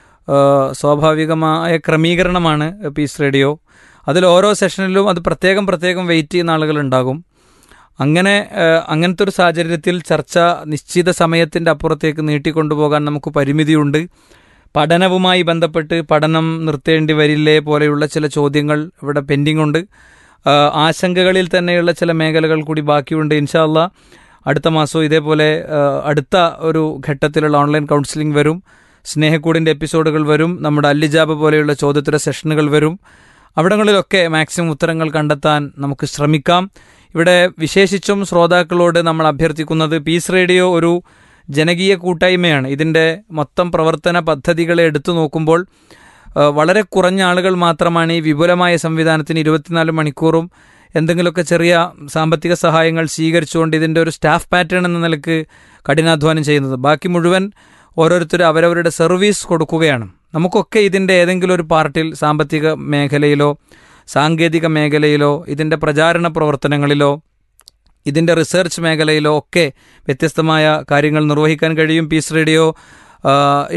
ഏഹ് സ്വാഭാവികമായ ക്രമീകരണമാണ് പീസ് റേഡിയോ അതിൽ ഓരോ സെഷനിലും അത് പ്രത്യേകം പ്രത്യേകം വെയിറ്റ് ചെയ്യുന്ന ആളുകളുണ്ടാകും അങ്ങനെ ഏഹ്, അങ്ങനത്തെ ഒരു സാഹചര്യത്തിൽ ചർച്ച നിശ്ചിത സമയത്തിൻ്റെ അപ്പുറത്തേക്ക് നീട്ടിക്കൊണ്ടുപോകാൻ നമുക്ക് പരിമിതിയുണ്ട് പഠനവുമായി ബന്ധപ്പെട്ട് പഠനം നിർത്തേണ്ടി വരില്ലേ പോലെയുള്ള ചില ചോദ്യങ്ങൾ ഇവിടെ പെൻഡിംഗ് ഉണ്ട് ഏഹ്, ആശങ്കകളിൽ തന്നെയുള്ള ചില മേഖലകൾ കൂടി ബാക്കിയുണ്ട് ഇൻഷാല്ല അടുത്ത മാസവും ഇതേപോലെ ഏഹ്, അടുത്ത ഒരു ഘട്ടത്തിലുള്ള ഓൺലൈൻ കൗൺസിലിംഗ് വരും സ്നേഹക്കൂടിൻ്റെ എപ്പിസോഡുകൾ വരും നമ്മുടെ അല്ലിജാബ് പോലെയുള്ള ചോദ്യോത്തര സെഷനുകൾ വരും അവിടങ്ങളിലൊക്കെ മാക്സിമം ഉത്തരങ്ങൾ കണ്ടെത്താൻ നമുക്ക് ശ്രമിക്കാം ഇവിടെ വിശേഷിച്ചും ശ്രോതാക്കളോട് നമ്മൾ അഭ്യർത്ഥിക്കുന്നത് പീസ് റേഡിയോ ഒരു ജനകീയ കൂട്ടായ്മയാണ് ഇതിൻ്റെ മൊത്തം പ്രവർത്തന പദ്ധതികളെ എടുത്തു നോക്കുമ്പോൾ ആ, വളരെ കുറഞ്ഞ ആളുകൾ മാത്രമാണ് ഈ വിപുലമായ സംവിധാനത്തിന് ഇരുപത്തിനാല് മണിക്കൂറും എന്തെങ്കിലുമൊക്കെ ചെറിയ സാമ്പത്തിക സഹായങ്ങൾ സ്വീകരിച്ചുകൊണ്ട് ഇതിൻ്റെ ഒരു സ്റ്റാഫ് പാറ്റേൺ എന്ന നിലക്ക് കഠിനാധ്വാനം ചെയ്യുന്നത് ബാക്കി മുഴുവൻ ഓരോരുത്തരും അവരവരുടെ സർവീസ് കൊടുക്കുകയാണ് നമുക്കൊക്കെ ഇതിൻ്റെ ഏതെങ്കിലും ഒരു പാർട്ടിൽ സാമ്പത്തിക മേഖലയിലോ സാങ്കേതിക മേഖലയിലോ ഇതിൻ്റെ പ്രചാരണ പ്രവർത്തനങ്ങളിലോ ഇതിൻ്റെ റിസർച്ച് മേഖലയിലോ ഒക്കെ വ്യത്യസ്തമായ കാര്യങ്ങൾ നിർവഹിക്കാൻ കഴിയും പീസ് റേഡിയോ ആ,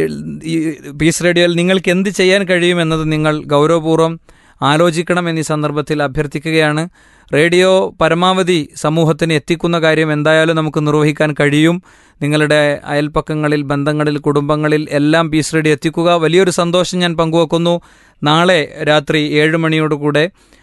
ഈ പീസ് റേഡിയോയിൽ നിങ്ങൾക്ക് എന്ത് ചെയ്യാൻ കഴിയും എന്നത് നിങ്ങൾ ഗൗരവപൂർവ്വം ആലോചിക്കണം എന്നീ സന്ദർഭത്തിൽ അഭ്യർത്ഥിക്കുകയാണ് റേഡിയോ പരമാവധി സമൂഹത്തിന് എത്തിക്കുന്ന കാര്യം എന്തായാലും നമുക്ക് നിർവഹിക്കാൻ കഴിയും നിങ്ങളുടെ അയൽപ്പക്കങ്ങളിൽ ബന്ധങ്ങളിൽ കുടുംബങ്ങളിൽ എല്ലാം പീസ് റേഡിയോ എത്തിക്കുക വലിയൊരു സന്തോഷം ഞാൻ പങ്കുവെക്കുന്നു നാളെ രാത്രി ഏഴ് മണിയോടുകൂടെ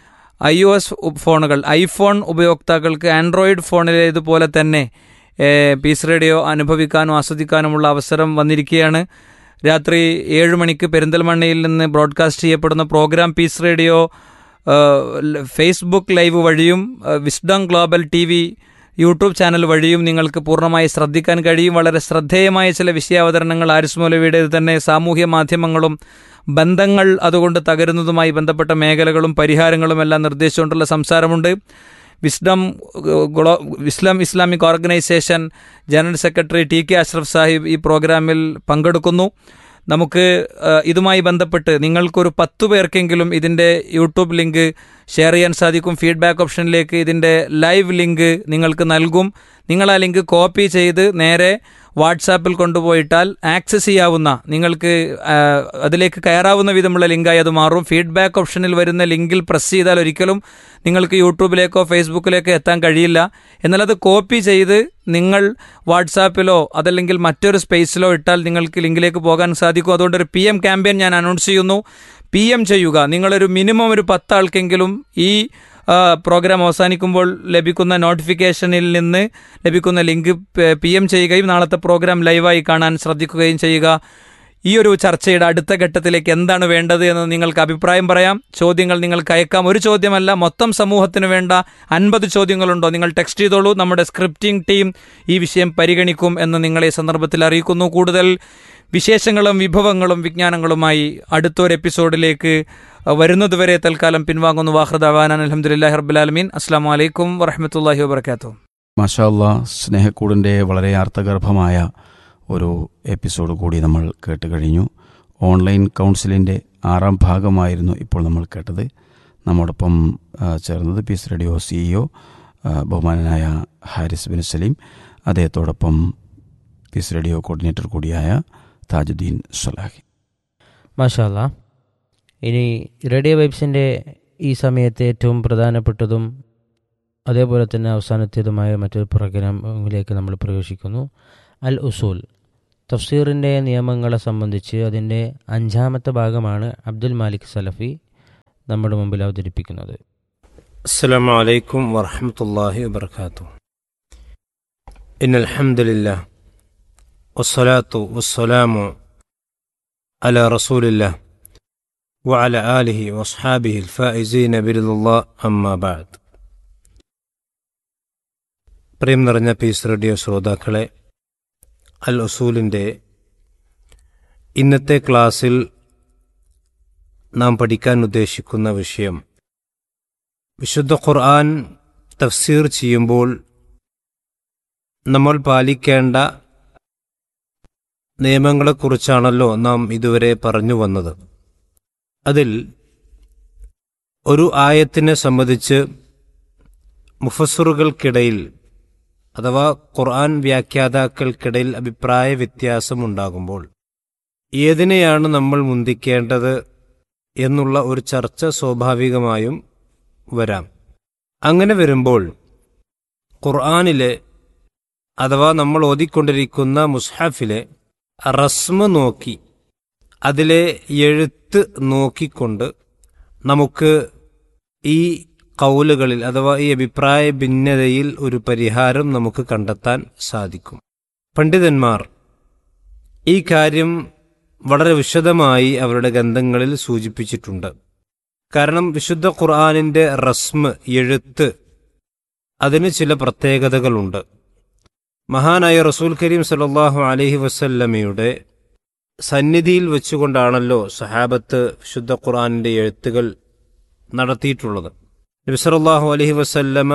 ഐ ഒ എസ് ഫോണുകൾ ഐഫോൺ ഉപയോക്താക്കൾക്ക് ആൻഡ്രോയിഡ് ഫോണിലേതുപോലെ തന്നെ ഏഹ്, പീസ് റേഡിയോ അനുഭവിക്കാനും ആസ്വദിക്കാനുമുള്ള അവസരം വന്നിരിക്കുകയാണ് രാത്രി ഏഴ് മണിക്ക് പെരിന്തൽമണ്ണയിൽ നിന്ന് ബ്രോഡ്കാസ്റ്റ് ചെയ്യപ്പെടുന്ന പ്രോഗ്രാം പീസ് റേഡിയോ ഏഹ്, ല- ഫേസ്ബുക്ക് ലൈവ് വഴിയും ഏഹ്, Wisdom Global T V YouTube channel വഴിയും നിങ്ങൾക്ക് പൂർണ്ണമായി ശ്രദ്ധിക്കാൻ കഴിയും വളരെ ശ്രദ്ധേയമായ ചില വിഷയാവതരണങ്ങൾ ആരിസ് മൗലവിയുടേത് തന്നെ സാമൂഹ്യ മാധ്യമങ്ങളും ബന്ധങ്ങൾ അതുകൊണ്ട് തകരുന്നതുമായി ബന്ധപ്പെട്ട മേഖലകളും പരിഹാരങ്ങളും എല്ലാം നിർദ്ദേശിച്ചുകൊണ്ടുള്ള സംസാരമുണ്ട് വിസ്ഡം ഗ്ലോ ഇസ്ലാം Islamic organisation general secretary T K Ashraf Sahib ഈ പ്രോഗ്രാമിൽ പങ്കെടുക്കുന്നു നമുക്ക് ആ, ഇതുമായി ബന്ധപ്പെട്ട് നിങ്ങൾക്കൊരു പത്തു പേർക്കെങ്കിലും ഇതിൻ്റെ യൂട്യൂബ് ലിങ്ക് ഷെയർ ചെയ്യാൻ സാധിക്കും ഫീഡ്ബാക്ക് ഓപ്ഷനിലേക്ക് ഇതിൻ്റെ ലൈവ് ലിങ്ക് നിങ്ങൾക്ക് നൽകും നിങ്ങൾ ആ ലിങ്ക് കോപ്പി ചെയ്ത് നേരെ വാട്സാപ്പിൽ കൊണ്ടുപോയിട്ടാൽ ആക്സസ് ചെയ്യാവുന്ന നിങ്ങൾക്ക് ആ, അതിലേക്ക് കയറാവുന്ന വിധമുള്ള ലിങ്കായി അത് മാറും ഫീഡ്ബാക്ക് ഓപ്ഷനിൽ വരുന്ന ലിങ്കിൽ പ്രസ് ചെയ്താൽ ഒരിക്കലും നിങ്ങൾക്ക് യൂട്യൂബിലേക്കോ ഫേസ്ബുക്കിലേക്കോ എത്താൻ കഴിയില്ല എന്നാൽ അത് കോപ്പി ചെയ്ത് നിങ്ങൾ വാട്സാപ്പിലോ അതല്ലെങ്കിൽ മറ്റൊരു സ്പേസിലോ ഇട്ടാൽ നിങ്ങൾക്ക് ലിങ്കിലേക്ക് പോകാൻ സാധിക്കും അതുകൊണ്ട് ഒരു പി എം ക്യാമ്പയിൻ ഞാൻ അനൗൺസ് ചെയ്യുന്നു പി എം ചെയ്യുക നിങ്ങളൊരു മിനിമം ഒരു പത്താൾക്കെങ്കിലും ഈ ആ, പ്രോഗ്രാം അവസാനിക്കുമ്പോൾ ലഭിക്കുന്ന നോട്ടിഫിക്കേഷനിൽ നിന്ന് ലഭിക്കുന്ന ലിങ്ക് പി എം ചെയ്യുകയും നാളത്തെ പ്രോഗ്രാം ലൈവായി കാണാൻ ശ്രദ്ധിക്കുകയും ചെയ്യുക ഈ ഒരു ചർച്ചയുടെ അടുത്ത ഘട്ടത്തിലേക്ക് എന്താണ് വേണ്ടത് എന്ന് നിങ്ങൾക്ക് അഭിപ്രായം പറയാം ചോദ്യങ്ങൾ നിങ്ങൾക്ക് അയക്കാം ഒരു ചോദ്യമല്ല മൊത്തം സമൂഹത്തിന് വേണ്ട അൻപത് ചോദ്യങ്ങളുണ്ടോ നിങ്ങൾ ടെക്സ്റ്റ് ചെയ്തോളൂ നമ്മുടെ സ്ക്രിപ്റ്റിംഗ് ടീം ഈ വിഷയം പരിഗണിക്കും എന്ന് നിങ്ങളെ ഈ സന്ദർഭത്തിൽ അറിയിക്കുന്നു കൂടുതൽ വിശേഷങ്ങളും വിഭവങ്ങളും വിജ്ഞാനങ്ങളുമായി അടുത്തൊരു എപ്പിസോഡിലേക്ക് വരുന്നതുവരെ തൽക്കാലം പിൻവാങ്ങുന്നു വാഹൃദ് അവാനാൻ അലഹമുല്ലാ റബ്ബുലാലമീൻ അസ്സാം വലൈക്കും വറഹമത്തല്ലാഹി വാബർക്കാത്തു മാഷാല്ല സ്നേഹക്കൂടിൻ്റെ വളരെ അർത്ഥഗർഭമായ ഒരു എപ്പിസോഡ് കൂടി നമ്മൾ കേട്ട് കഴിഞ്ഞു ഓൺലൈൻ കൗൺസിലിൻ്റെ ആറാം ഭാഗമായിരുന്നു ഇപ്പോൾ നമ്മൾ കേട്ടത് നമ്മോടൊപ്പം ആ, ചേർന്നത് പീസ് റേഡിയോ സിഇഒ ബഹുമാനനായ ഹാരിസ് ബിൻ സലീം അദ്ദേഹത്തോടൊപ്പം പീസ് റേഡിയോ കോർഡിനേറ്റർ കൂടിയായ താജുദ്ദീൻ സലാഹി മാഷാല്ല ഇനി റേഡിയോ വൈബ്സിൻ്റെ ഈ സമയത്ത് ഏറ്റവും പ്രധാനപ്പെട്ടതും അതേപോലെ തന്നെ അവസാനത്തേതുമായ മറ്റൊരു പ്രോഗ്രാമിലേക്ക് നമ്മൾ പ്രവേശിക്കുന്നു അൽ ഉസൂൽ തഫ്സീറിൻ്റെ നിയമങ്ങളെ സംബന്ധിച്ച് അതിൻ്റെ അഞ്ചാമത്തെ ഭാഗമാണ് അബ്ദുൽ മാലിക് സലഫി നമ്മുടെ മുമ്പിൽ അവതരിപ്പിക്കുന്നത് السلام عليكم ورحمة الله وبركاته إن الحمد لله والصلاة والسلام على رسول الله وعلى آله وأصحابه الفائزين برضا الله أما بعد പ്രിയം നിറഞ്ഞ പീസ് റേഡിയോ ശ്രോതാക്കളെ അൽ ഉസൂലിൻ്റെ ഇന്നത്തെ ക്ലാസ്സിൽ നാം പഠിക്കാൻ ഉദ്ദേശിക്കുന്ന വിഷയം വിശുദ്ധ ഖുർആൻ തഫ്സീർ ചെയ്യുമ്പോൾ നമ്മൾ പാലിക്കേണ്ട നിയമങ്ങളെക്കുറിച്ചാണല്ലോ നാം ഇതുവരെ പറഞ്ഞു വന്നത് അതിൽ ഒരു ആയത്തിനെ സംബന്ധിച്ച് മുഫസറുകൾക്കിടയിൽ അഥവാ ഖുർആൻ വ്യാഖ്യാതാക്കൾക്കിടയിൽ അഭിപ്രായ വ്യത്യാസമുണ്ടാകുമ്പോൾ ഏതിനെയാണ് നമ്മൾ മുന്തിക്കേണ്ടത് എന്നുള്ള ഒരു ചർച്ച സ്വാഭാവികമായും വരാം അങ്ങനെ വരുമ്പോൾ ഖുർആാനിലെ അഥവാ നമ്മൾ ഓതിക്കൊണ്ടിരിക്കുന്ന മുസ്ഹഫിലെ റസ്മ നോക്കി അതിലെ എഴുത്ത് നോക്കിക്കൊണ്ട് നമുക്ക് ഈ കൗലുകളിൽ അഥവാ ഈ അഭിപ്രായ ഭിന്നതയിൽ ഒരു പരിഹാരം നമുക്ക് കണ്ടെത്താൻ സാധിക്കും പണ്ഡിതന്മാർ ഈ കാര്യം വളരെ വിശദമായി അവരുടെ ഗ്രന്ഥങ്ങളിൽ സൂചിപ്പിച്ചിട്ടുണ്ട് കാരണം വിശുദ്ധ ഖുർആാനിന്റെ റസ്മ് എഴുത്ത് അതിന് ചില പ്രത്യേകതകളുണ്ട് മഹാനായ റസൂൽ കരീം സല്ലല്ലാഹു അലൈഹി വസല്ലമയുടെ സന്നിധിയിൽ വെച്ചുകൊണ്ടാണല്ലോ സഹാബത്ത് വിശുദ്ധ ഖുർആാനിന്റെ എഴുത്തുകൾ നടത്തിയിട്ടുള്ളത് നബി സല്ലല്ലാഹു അലൈഹി വസല്ലമ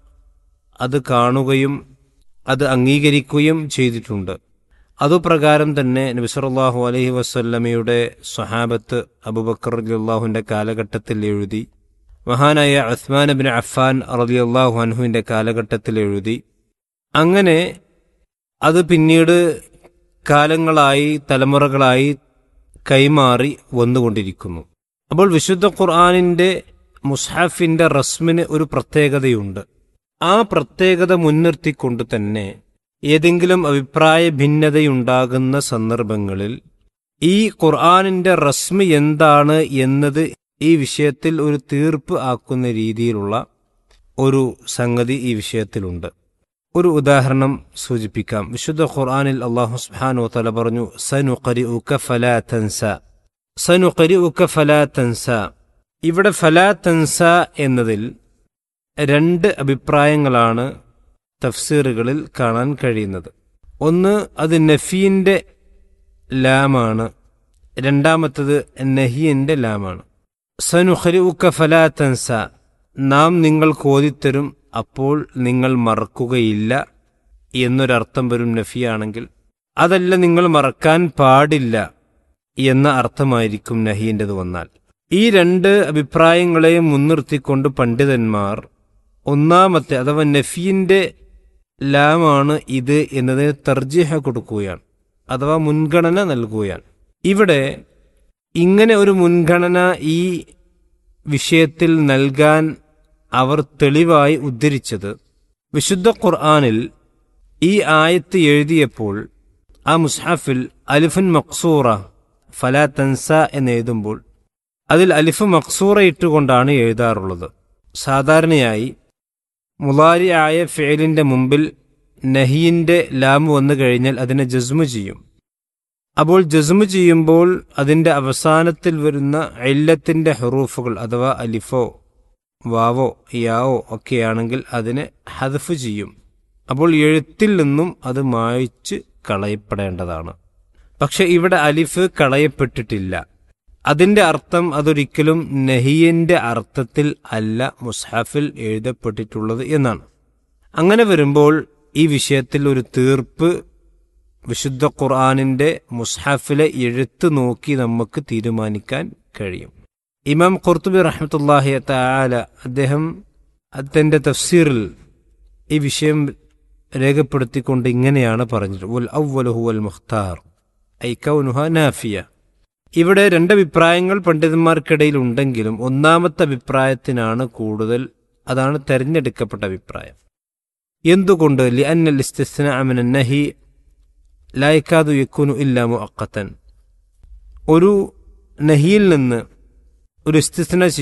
അത് കാണുകയും അത് അംഗീകരിക്കുകയും ചെയ്തിട്ടുണ്ട് അതുപ്രകാരം തന്നെ നബി സല്ലല്ലാഹു അലൈഹി വസല്ലമയുടെ സ്വഹാബത്ത് അബുബക്കർ റളിയല്ലാഹുവിന്റെ കാലഘട്ടത്തിൽ എഴുതി മഹാനായ ഉസ്മാൻ ബിൻ അഫാൻ റളിയല്ലാഹു അൻഹുവിന്റെ കാലഘട്ടത്തിൽ എഴുതി അങ്ങനെ അത് പിന്നീട് കാലങ്ങളായി തലമുറകളായി കൈമാറി വന്നുകൊണ്ടിരിക്കുന്നു അപ്പോൾ വിശുദ്ധ ഖുർആാനിന്റെ മുസ്ഹാഫിന്റെ റസ്മിന് ഒരു പ്രത്യേകതയുണ്ട് ആ പ്രത്യേകത മുൻനിർത്തിക്കൊണ്ട് തന്നെ ഏതെങ്കിലും അഭിപ്രായ ഭിന്നതയുണ്ടാകുന്ന സന്ദർഭങ്ങളിൽ ഈ ഖുർആാനിന്റെ റസ്മി എന്താണ് എന്നത് ഈ വിഷയത്തിൽ ഒരു തീർപ്പ് ആക്കുന്ന രീതിയിലുള്ള ഒരു സംഗതി ഈ വിഷയത്തിലുണ്ട് ഒരു ഉദാഹരണം സൂചിപ്പിക്കാം വിശുദ്ധ ഖുർആാനിൽ അള്ളാഹു സുബ്ഹാനഹു വതആല പറഞ്ഞു സനു ഫലാ തൻസ സനു ഫലാ തൻസ ഇവിടെ ഫലാ തൻസ എന്നതിൽ രണ്ട് അഭിപ്രായങ്ങളാണ് തഫ്സീറുകളിൽ കാണാൻ കഴിയുന്നത് ഒന്ന് അത് നഫീന്റെ ലാമാണ് രണ്ടാമത്തത് നഹിയന്റെ ലാമാണ് സനുഖരിഉക്ക ഫലാ തൻസ നാം നിങ്ങൾക്ക് ഓതിത്തരും അപ്പോൾ നിങ്ങൾ മറക്കുകയില്ല എന്നൊരർത്ഥം വരും നഫിയാണെങ്കിൽ അതല്ല നിങ്ങൾ മറക്കാൻ പാടില്ല എന്ന അർത്ഥമായിരിക്കും നഹീൻ്റെത് വന്നാൽ ഈ രണ്ട് അഭിപ്രായങ്ങളെയും മുൻനിർത്തിക്കൊണ്ട് പണ്ഡിതന്മാർ ഒന്നാമത്തെ അഥവാ നഫീന്റെ ലാമാണ് ഇത് എന്നതിന് തർജിഹ കൊടുക്കുകയാണ് അഥവാ മുൻഗണന നൽകുകയാണ് ഇവിടെ ഇങ്ങനെ ഒരു മുൻഗണന ഈ വിഷയത്തിൽ നൽകാൻ അവർ തെളിവായി ഉദ്ധരിച്ചത് വിശുദ്ധ ഖുർആാനിൽ ഈ ആയത്ത് എഴുതിയപ്പോൾ ആ മുസ്ഹാഫിൽ അലിഫുൻ മക്സൂറ ഫലാ തൻസ എന്ന് എഴുതുമ്പോൾ അതിൽ അലിഫ് മക്സൂറ ഇട്ടുകൊണ്ടാണ് എഴുതാറുള്ളത് സാധാരണയായി മുലാരി ആയ ഫേലിന്റെ മുമ്പിൽ നഹീന്റെ ലാമ് വന്നു കഴിഞ്ഞാൽ അതിനെ ജസ്മു ചെയ്യും അപ്പോൾ ജസ്മു ചെയ്യുമ്പോൾ അതിന്റെ അവസാനത്തിൽ വരുന്ന എല്ലത്തിന്റെ ഹെറൂഫുകൾ അഥവാ അലിഫോ വാവോ യാവോ ഒക്കെയാണെങ്കിൽ അതിനെ ഹദഫ് ചെയ്യും അപ്പോൾ എഴുത്തിൽ നിന്നും അത് മായ്ച്ച് കളയപ്പെടേണ്ടതാണ് പക്ഷെ ഇവിടെ അലിഫ് കളയപ്പെട്ടിട്ടില്ല അതിന്റെ അർത്ഥം അതൊരിക്കലും നഹിയന്റെ അർത്ഥത്തിൽ അല്ല മുസ്ഹാഫിൽ എഴുതപ്പെട്ടിട്ടുള്ളത് എന്നാണ് അങ്ങനെ വരുമ്പോൾ ഈ വിഷയത്തിൽ ഒരു തീർപ്പ് വിശുദ്ധ ഖുർആാനിന്റെ മുസ്ഹാഫിലെ എഴുത്ത് നോക്കി നമുക്ക് തീരുമാനിക്കാൻ കഴിയും ഇമാം ഖുർത്തുബി റഹ്മത്തുല്ലാഹി താല അദ്ദേഹം തൻ്റെ തഫ്സീറിൽ ഈ വിഷയം രേഖപ്പെടുത്തിക്കൊണ്ട് ഇങ്ങനെയാണ് പറഞ്ഞത് ഉൽ അവ്വലുഹു വൽ മുഖ്താർ ഐ കൗനുഹ നാഫിയ ഇവിടെ രണ്ട് അഭിപ്രായങ്ങൾ പണ്ഡിതന്മാർക്കിടയിൽ ഉണ്ടെങ്കിലും ഒന്നാമത്തെ അഭിപ്രായത്തിനാണ് കൂടുതൽ അതാണ് തെരഞ്ഞെടുക്കപ്പെട്ട അഭിപ്രായം എന്തുകൊണ്ട് ലി അന്നൽ ഇസ്തിസ്ന അമിന നഹി ലായക്കാതു യക്കുനു ഇല്ല മുഅക്കത്തൻ ഒരു നഹിയിൽ നിന്ന് ഒരു ഇസ്തിസ്ന